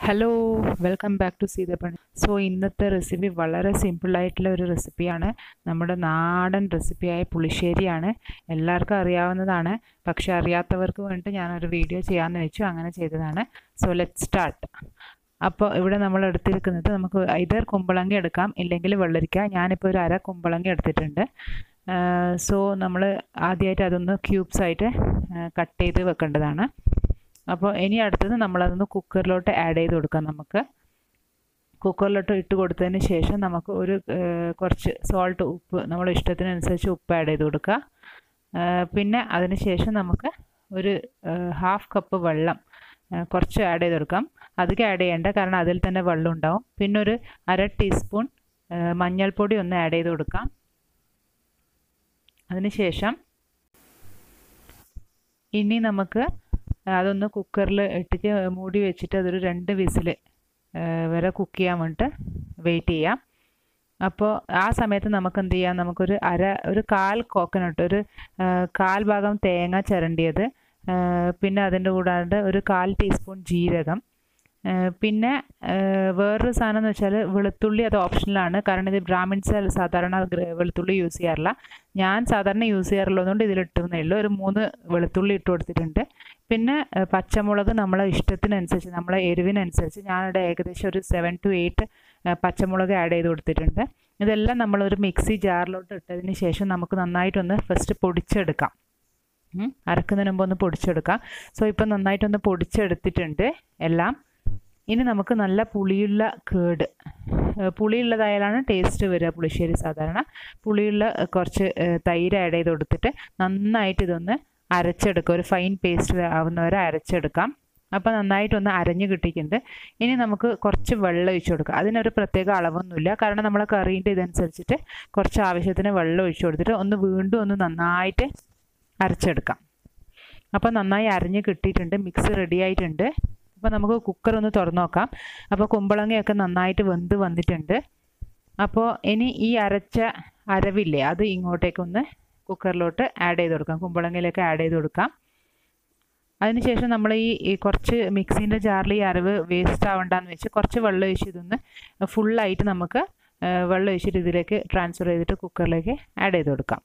hello welcome back to സീതപ്പണി so ഇന്നത്തെ recipe വളരെ സിമ്പിളായിട്ടുള്ള ഒരു റെസിപ്പിയാണ് നമ്മുടെ നാടൻ റെസിപ്പിയായ പുളിശ്ശേരിയാണ് എല്ലാവർക്കും അറിയാവുന്നതാണ് പക്ഷെ അറിയാത്തവർക്ക് വേണ്ടിയിട്ട് ഞാനൊരു വീഡിയോ ചെയ്യാമെന്ന് വെച്ചു അങ്ങനെ ചെയ്തതാണ് സോ ലെറ്റ് സ്റ്റാർട്ട് അപ്പോൾ ഇവിടെ നമ്മൾ എടുത്തിരിക്കുന്നത് നമുക്ക് ഇതർ കുമ്പളങ്ങ എടുക്കാം ഇല്ലെങ്കിൽ വെള്ളരിക്ക ഞാനിപ്പോൾ ഒരു അര കുമ്പളങ്ങ എടുത്തിട്ടുണ്ട് സോ നമ്മൾ ആദ്യമായിട്ട് അതൊന്ന് ക്യൂബ്സ് ആയിട്ട് കട്ട് ചെയ്ത് വെക്കേണ്ടതാണ് അപ്പോൾ ഇനി അടുത്തത് നമ്മളതൊന്ന് കുക്കറിലോട്ട് ആഡ് ചെയ്ത് കൊടുക്കാം നമുക്ക് കുക്കറിലോട്ട് ഇട്ട് കൊടുത്തതിന് ശേഷം നമുക്ക് ഒരു കുറച്ച് സോൾട്ട് ഉപ്പ് നമ്മുടെ ഇഷ്ടത്തിനനുസരിച്ച് ഉപ്പ് ആഡ് ചെയ്ത് കൊടുക്കുക പിന്നെ അതിന് ശേഷം നമുക്ക് ഒരു ഹാഫ് കപ്പ് വെള്ളം കുറച്ച് ആഡ് ചെയ്ത് കൊടുക്കാം അധികം ആഡ് ചെയ്യേണ്ട കാരണം അതിൽ തന്നെ വെള്ളം ഉണ്ടാവും പിന്നെ ഒരു അര ടീസ്പൂൺ മഞ്ഞൾപ്പൊടി ഒന്ന് ആഡ് ചെയ്ത് കൊടുക്കാം അതിനുശേഷം ഇനി നമുക്ക് അതൊന്ന് കുക്കറിൽ ഇട്ടിട്ട് മൂടി വെച്ചിട്ട് അതൊരു രണ്ട് വിസിൽ വരെ കുക്ക് ചെയ്യാൻ വേണ്ടിയിട്ട് വെയിറ്റ് ചെയ്യാം അപ്പോൾ ആ സമയത്ത് നമുക്ക് എന്ത് ചെയ്യാം നമുക്കൊരു അര ഒരു കാൽ കോക്കനട്ട് ഒരു കാൽ ഭാഗം തേങ്ങ ചിരണ്ടിയത് പിന്നെ അതിൻ്റെ കൂടാണ്ട് ഒരു കാൽ ടീസ്പൂൺ ജീരകം പിന്നെ വേറൊരു സാധനം എന്ന് വെച്ചാൽ വെളുത്തുള്ളി അത് ഓപ്ഷണലാണ് കാരണം ഇത് ബ്രാഹ്മിൻസ് സാധാരണ വെളുത്തുള്ളി യൂസ് ചെയ്യാറില്ല ഞാൻ സാധാരണ യൂസ് ചെയ്യാറുള്ളതുകൊണ്ട് ഇതിലിട്ടുന്നേ ഉള്ളൂ ഒരു മൂന്ന് വെളുത്തുള്ളി ഇട്ട് കൊടുത്തിട്ടുണ്ട് പിന്നെ പച്ചമുളക് നമ്മളെ ഇഷ്ടത്തിനനുസരിച്ച് നമ്മളെ എരിവിനനുസരിച്ച് ഞാനിവിടെ ഏകദേശം ഒരു സെവൻ ടു എയ്റ്റ് പച്ചമുളക് ആഡ് ചെയ്ത് കൊടുത്തിട്ടുണ്ട് ഇതെല്ലാം നമ്മളൊരു മിക്സി ജാറിലോട്ട് ഇട്ടതിന് ശേഷം നമുക്ക് നന്നായിട്ടൊന്ന് ഫസ്റ്റ് പൊടിച്ചെടുക്കാം അരക്കുന്നതിന് മുമ്പ് ഒന്ന് പൊടിച്ചെടുക്കാം സോ ഇപ്പം നന്നായിട്ടൊന്ന് പൊടിച്ചെടുത്തിട്ടുണ്ട് എല്ലാം ഇനി നമുക്ക് നല്ല പുളിയുള്ള കേട് പുളിയുള്ളതായാലാണ് ടേസ്റ്റ് വരിക പുളിശ്ശേരി സാധാരണ പുളിയുള്ള കുറച്ച് തൈര് ആഡ് ചെയ്ത് കൊടുത്തിട്ട് നന്നായിട്ട് ഇതൊന്ന് അരച്ചെടുക്കുക ഒരു ഫൈൻ പേസ്റ്റ് ആവുന്നവരെ അരച്ചെടുക്കാം അപ്പോൾ നന്നായിട്ടൊന്ന് അരഞ്ഞ് കിട്ടിയിട്ടുണ്ട് ഇനി നമുക്ക് കുറച്ച് വെള്ളം ഒഴിച്ചു കൊടുക്കുക അതിനൊരു പ്രത്യേക അളവൊന്നുമില്ല കാരണം നമ്മളെ കറീൻ്റെ ഇതനുസരിച്ചിട്ട് കുറച്ച് ആവശ്യത്തിന് വെള്ളം ഒഴിച്ചു കൊടുത്തിട്ട് ഒന്ന് വീണ്ടും ഒന്ന് നന്നായിട്ട് അരച്ചെടുക്കാം അപ്പോൾ നന്നായി അരഞ്ഞ് കിട്ടിയിട്ടുണ്ട് മിക്സ് റെഡി ആയിട്ടുണ്ട് അപ്പോൾ നമുക്ക് കുക്കർ ഒന്ന് തുറന്നു നോക്കാം അപ്പോൾ കുമ്പളങ്ങയൊക്കെ നന്നായിട്ട് വെന്ത് വന്നിട്ടുണ്ട് അപ്പോൾ ഇനി ഈ അരച്ച അരവില്ലേ അത് ഇങ്ങോട്ടേക്കൊന്ന് കുക്കറിലോട്ട് ആഡ് ചെയ്ത് കൊടുക്കാം കുമ്പളങ്ങയിലേക്ക് ആഡ് ചെയ്ത് കൊടുക്കാം അതിനുശേഷം നമ്മൾ ഈ കുറച്ച് മിക്സീൻ്റെ ജാറിൽ ഈ അരവ് വേസ്റ്റ് ആവണ്ടെന്ന് വെച്ച് കുറച്ച് വെള്ളം ഒഴിച്ച് ഇതൊന്ന് ഫുള്ളായിട്ട് നമുക്ക് വെള്ളം ഒഴിച്ചിട്ട് ഇതിലേക്ക് ട്രാൻസ്ഫർ ചെയ്തിട്ട് കുക്കറിലേക്ക് ആഡ് ചെയ്ത് കൊടുക്കാം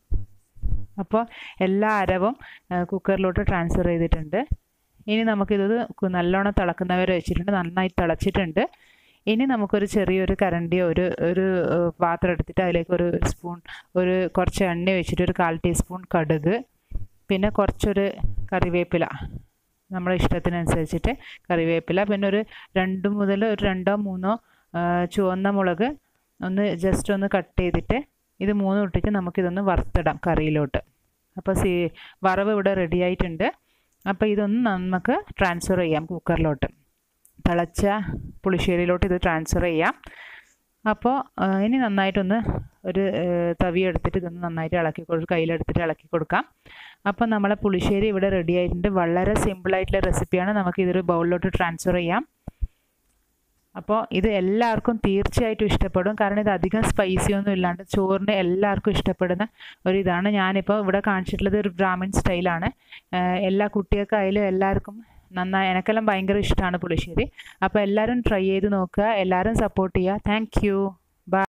അപ്പോൾ എല്ലാ അരവും കുക്കറിലോട്ട് ട്രാൻസ്ഫർ ചെയ്തിട്ടുണ്ട് ഇനി നമുക്കിത് നല്ലോണം തിളക്കുന്നവരെ വെച്ചിട്ടുണ്ട് നന്നായി തിളച്ചിട്ടുണ്ട് ഇനി നമുക്കൊരു ചെറിയൊരു കരണ്ടിയോ ഒരു ഒരു പാത്രം എടുത്തിട്ട് അതിലേക്ക് ഒരു സ്പൂൺ ഒരു കുറച്ച് എണ്ണ വെച്ചിട്ട് ഒരു കാൽ ടീസ്പൂൺ കടുക് പിന്നെ കുറച്ചൊരു കറിവേപ്പില നമ്മുടെ ഇഷ്ടത്തിനനുസരിച്ചിട്ട് കറിവേപ്പില പിന്നെ ഒരു രണ്ട് മുതൽ ഒരു രണ്ടോ മൂന്നോ ചുവന്ന മുളക് ഒന്ന് ജസ്റ്റ് ഒന്ന് കട്ട് ചെയ്തിട്ട് ഇത് മൂന്നും ഇട്ടിട്ട് നമുക്കിതൊന്ന് വറുത്തിടാം കറിയിലോട്ട് അപ്പോൾ സീ വറവ് ഇവിടെ റെഡി ആയിട്ടുണ്ട് അപ്പോൾ ഇതൊന്ന് നമുക്ക് ട്രാൻസ്ഫർ ചെയ്യാം കുക്കറിലോട്ട് തിളച്ച പുളിശ്ശേരിയിലോട്ട് ഇത് ട്രാൻസ്ഫർ ചെയ്യാം അപ്പോൾ ഇനി നന്നായിട്ടൊന്ന് ഒരു തവി എടുത്തിട്ട് ഇതൊന്ന് നന്നായിട്ട് ഇളക്കി കൊടുക്കും കയ്യിലെടുത്തിട്ട് ഇളക്കി കൊടുക്കാം അപ്പോൾ നമ്മളെ പുളിശ്ശേരി ഇവിടെ റെഡി ആയിട്ടുണ്ട് വളരെ സിമ്പിളായിട്ടുള്ള റെസിപ്പിയാണ് നമുക്ക് ഇതൊരു ബൗളിലോട്ട് ട്രാൻസ്ഫർ ചെയ്യാം അപ്പോൾ ഇത് എല്ലാവർക്കും തീർച്ചയായിട്ടും ഇഷ്ടപ്പെടും കാരണം ഇത് അധികം സ്പൈസി ഒന്നും ഇല്ലാണ്ട് ചോറിന് എല്ലാവർക്കും ഇഷ്ടപ്പെടുന്ന ഒരു ഇതാണ് ഞാനിപ്പോൾ ഇവിടെ കാണിച്ചിട്ടുള്ളത് ഒരു ബ്രാഹ്മിൻ സ്റ്റൈലാണ് എല്ലാ കുട്ടികൾക്കായാലും എല്ലാവർക്കും നന്നായി എനക്കെല്ലാം ഭയങ്കര ഇഷ്ടമാണ് പുളിശ്ശേരി അപ്പോൾ എല്ലാവരും ട്രൈ ചെയ്ത് നോക്കുക എല്ലാവരും സപ്പോർട്ട് ചെയ്യുക താങ്ക്